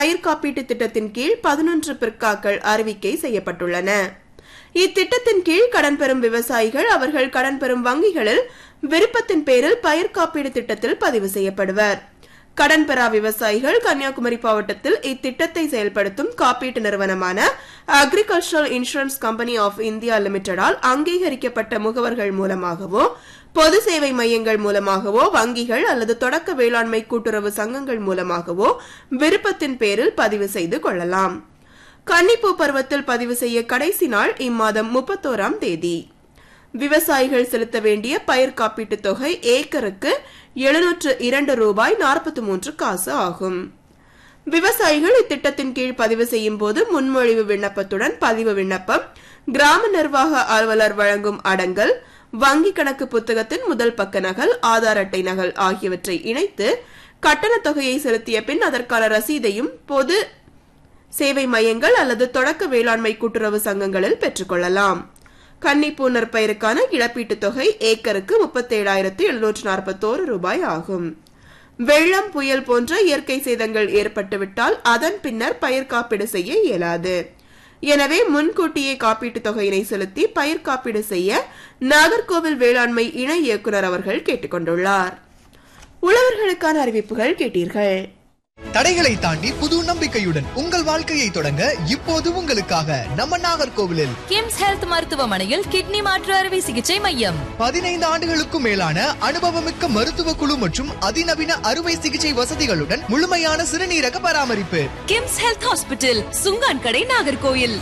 பயிர் காப்பீட்டு திட்டத்தின் கீழ் பதினொன்று பிற்காக்கள் அறிவிக்கை செய்யப்பட்டுள்ளன இத்திட்டத்தின் கீழ் கடன் பெறும் விவசாயிகள் அவர்கள் கடன் பெறும் வங்கிகளில் விருப்பத்தின் பேரில் பயிர் காப்பீடு திட்டத்தில் பதிவு செய்யப்படுவர் கடன் பெறா விவசாயிகள் கன்னியாகுமரி மாவட்டத்தில் இத்திட்டத்தை செயல்படுத்தும் காப்பீட்டு நிறுவனமான agricultural insurance company of India லிமிடெடால் அங்கீகரிக்கப்பட்ட முகவர்கள் மூலமாகவோ பொது சேவை மையங்கள் மூலமாகவோ வங்கிகள் அல்லது தொடக்க வேளாண்மை கூட்டுறவு சங்கங்கள் மூலமாகவோ விருப்பத்தின் பேரில் பதிவு செய்து கொள்ளலாம் கன்னிப்பூ பருவத்தில் பதிவு செய்ய கடைசி நாள் இம்மாதம் முப்பத்தோராம் தேதி விவசாயிகள் செலுத்த வேண்டிய பயிர் காப்பீட்டுத் தொகை ஏக்கருக்கு எழுநூற்று இரண்டு ரூபாய் நாற்பத்தி மூன்று காசு ஆகும் விவசாயிகள் இத்திட்டத்தின் கீழ் பதிவு செய்யும் போது முன்மொழிவு விண்ணப்பத்துடன் பதிவு விண்ணப்பம் கிராம நிர்வாக அலுவலர் வழங்கும் அடங்கல் வங்கி கணக்கு புத்தகத்தின் முதல் பக்க நகல் ஆதார் அட்டை நகல் ஆகியவற்றை இணைத்து கட்டணத் தொகையை செலுத்திய பின் அதற்கான ரசீதையும் பொது சேவை மையங்கள் அல்லது தொடக்க வேளாண்மை கூட்டுறவு சங்கங்களில் பெற்றுக்கொள்ளலாம் கன்னிப்பூ நற்பயிறுக்கான இழப்பீட்டுத் தொகை ஏக்கருக்கு முப்பத்தேழாயிரத்து எழுநூற்று நாற்பத்தோரு ரூபாய் ஆகும் வெள்ளம் புயல் போன்ற இயற்கை சேதங்கள் ஏற்பட்டுவிட்டால் அதன் பின்னர் பயிர் காப்பீடு செய்ய இயலாது எனவே முன்கூட்டியே காப்பீட்டுத் தொகையினை செலுத்தி பயிர் காப்பீடு செய்ய நாகர்கோவில் வேளாண்மை இணை இயக்குநர் அவர்கள் கேட்டுக்கொண்டுள்ளார் உழவர்களுக்கான அறிவிப்புகள் கேட்டீர்கள் தடைகளை தாண்டி புது நம்பிக்கையுடன் உங்கள் வாழ்க்கையை தொடங்க இப்போது உங்களுக்காக நம்ம நாகர்கோவிலில் கிம்ஸ் ஹெல்த் மருத்துவமனையில் கிட்னி மாற்று அறுவை சிகிச்சை மையம் பதினைந்து ஆண்டுகளுக்கும் மேலான அனுபவமிக்க மருத்துவ குழு மற்றும் அதிநவீன அறுவை சிகிச்சை வசதிகளுடன் முழுமையான சிறுநீரக பராமரிப்பு கிம்ஸ் ஹெல்த் ஹாஸ்பிட்டல் சுங்கான் கடை நாகர்கோயில்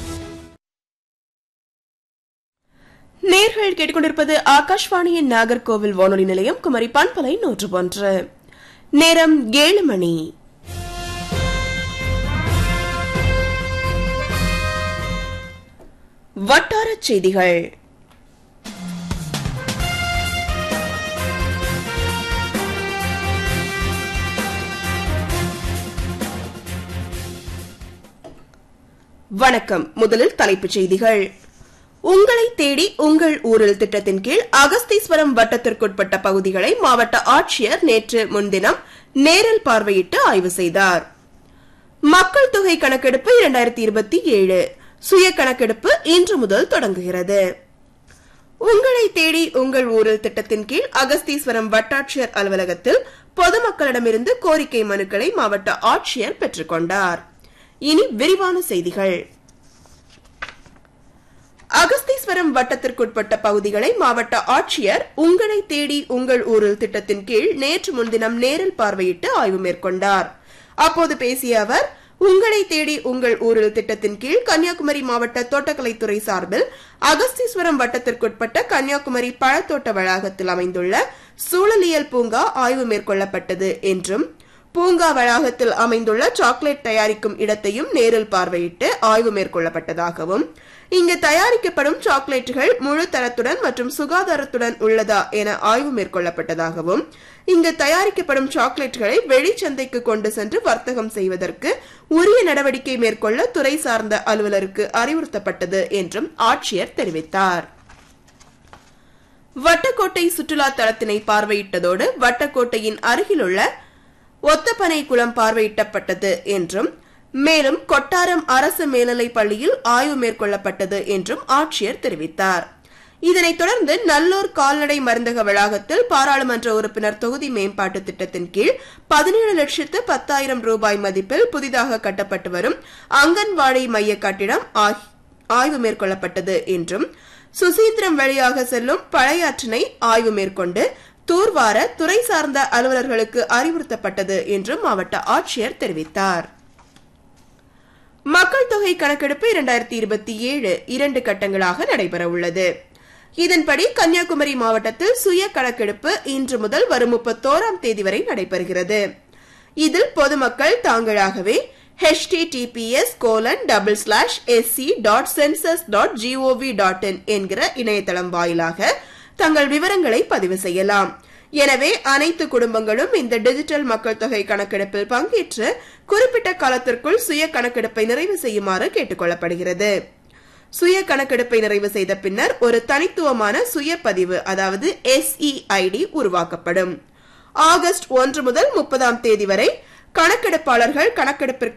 நேர்கள் கேட்டுக்கொண்டிருப்பது ஆகாஷ்வாணியின் நாகர்கோவில் வானொலி நிலையம் குமரி பண்பலை நூற்று ஒன்று நேரம் ஏழு மணி வட்டாரச் செய்திகள் வணக்கம் முதலில் தலைப்புச் செய்திகள் உங்களை தேடி உங்கள் ஊரில் திட்டத்தின் கீழ் அகஸ்தீஸ்வரம் வட்டத்திற்குட்பட்ட பகுதிகளை மாவட்ட ஆட்சியர் நேற்று முன்தினம் நேரில் பார்வையிட்டு ஆய்வு செய்தார் மக்கள் தொகை கணக்கெடுப்பு இரண்டாயிரத்தி இருபத்தி ஏழு சுய கணக்கெடுப்பு இன்று முதல் தொடங்குகிறது உங்களை தேடி உங்கள் ஊரில் திட்டத்தின் கீழ் அகஸ்தீஸ்வரம் வட்டாட்சியர் அலுவலகத்தில் பொதுமக்களிடமிருந்து கோரிக்கை மனுக்களை மாவட்ட ஆட்சியர் பெற்றுக்கொண்டார் இனி விரிவான செய்திகள் அகஸ்தீஸ்வரம் வட்டத்திற்குட்பட்ட பகுதிகளை மாவட்ட ஆட்சியர் உங்களை தேடி உங்கள் ஊரில் திட்டத்தின் கீழ் நேற்று முன்தினம் நேரில் பார்வையிட்டு ஆய்வு மேற்கொண்டார் அப்போது பேசிய அவர் உங்களை தேடி உங்கள் ஊரில் திட்டத்தின் கீழ் கன்னியாகுமரி மாவட்ட தோட்டக்கலைத்துறை சார்பில் அகஸ்தீஸ்வரம் வட்டத்திற்குட்பட்ட கன்னியாகுமரி பழத்தோட்ட வளாகத்தில் அமைந்துள்ள சூழலியல் பூங்கா ஆய்வு மேற்கொள்ளப்பட்டது என்றும் பூங்கா வளாகத்தில் அமைந்துள்ள சாக்லேட் தயாரிக்கும் இடத்தையும் நேரில் பார்வையிட்டு ஆய்வு மேற்கொள்ளப்பட்டதாகவும் இங்கு தயாரிக்கப்படும் சாக்லேட்டுகள் முழு தரத்துடன் மற்றும் சுகாதாரத்துடன் உள்ளதா என ஆய்வு மேற்கொள்ளப்பட்டதாகவும் இங்கு தயாரிக்கப்படும் சாக்லேட்டுகளை வெளிச்சந்தைக்கு கொண்டு சென்று வர்த்தகம் செய்வதற்கு உரிய நடவடிக்கை மேற்கொள்ள துறை சார்ந்த அலுவலருக்கு அறிவுறுத்தப்பட்டது என்றும் ஆட்சியர் தெரிவித்தார் வட்டக்கோட்டை சுற்றுலா தளத்தினை பார்வையிட்டதோடு வட்டக்கோட்டையின் அருகிலுள்ள ஒத்தப்பனை குளம் பார்வையிட்டப்பட்டது என்றும் மேலும் கொட்டாரம் அரசு மேல்நிலைப் பள்ளியில் ஆய்வு மேற்கொள்ளப்பட்டது என்றும் ஆட்சியர் தெரிவித்தார் இதனைத் தொடர்ந்து நல்லூர் கால்நடை மருந்தக வளாகத்தில் பாராளுமன்ற உறுப்பினர் தொகுதி மேம்பாட்டு திட்டத்தின் கீழ் பதினேழு லட்சத்து பத்தாயிரம் ரூபாய் மதிப்பில் புதிதாக கட்டப்பட்டு வரும் அங்கன்வாடி மைய கட்டிடம் ஆய்வு மேற்கொள்ளப்பட்டது என்றும் சுசீந்திரம் வழியாக செல்லும் பழையாற்றினை ஆய்வு மேற்கொண்டு தூர்வார துறை சார்ந்த அலுவலர்களுக்கு அறிவுறுத்தப்பட்டது என்றும் மாவட்ட ஆட்சியர் தெரிவித்தார் மக்கள் தொகை கணக்கெடுப்பு இரண்டாயிரத்தி இருபத்தி ஏழு இரண்டு கட்டங்களாக நடைபெற உள்ளது இதன்படி கன்னியாகுமரி மாவட்டத்தில் சுய கணக்கெடுப்பு இன்று முதல் வரும் முப்பத்தோராம் தேதி வரை நடைபெறுகிறது இதில் பொதுமக்கள் தாங்களாகவே https colon double slash SC dot census dot GOV dot in என்கிற இணையதளம் வாயிலாக தங்கள் விவரங்களை பதிவு செய்யலாம் எனவே அனைத்து குடும்பங்களும் இந்த டிஜிட்டல் மக்கள் தொகை கணக்கெடுப்பில் பங்கேற்று குறிப்பிட்ட காலத்திற்குள் சுய கணக்கெடுப்பை நிறைவு செய்யுமாறு கேட்டுக் கொள்ளப்படுகிறது சுய கணக்கெடுப்பை நிறைவு செய்த பின்னர் ஒரு தனித்துவமான சுய பதிவு அதாவது எஸ்இஐடி உருவாக்கப்படும் ஆகஸ்ட் ஒன்று முதல் முப்பதாம் தேதி வரை கணக்கெடுப்பாளர்கள் கணக்கெடுப்பிற்கு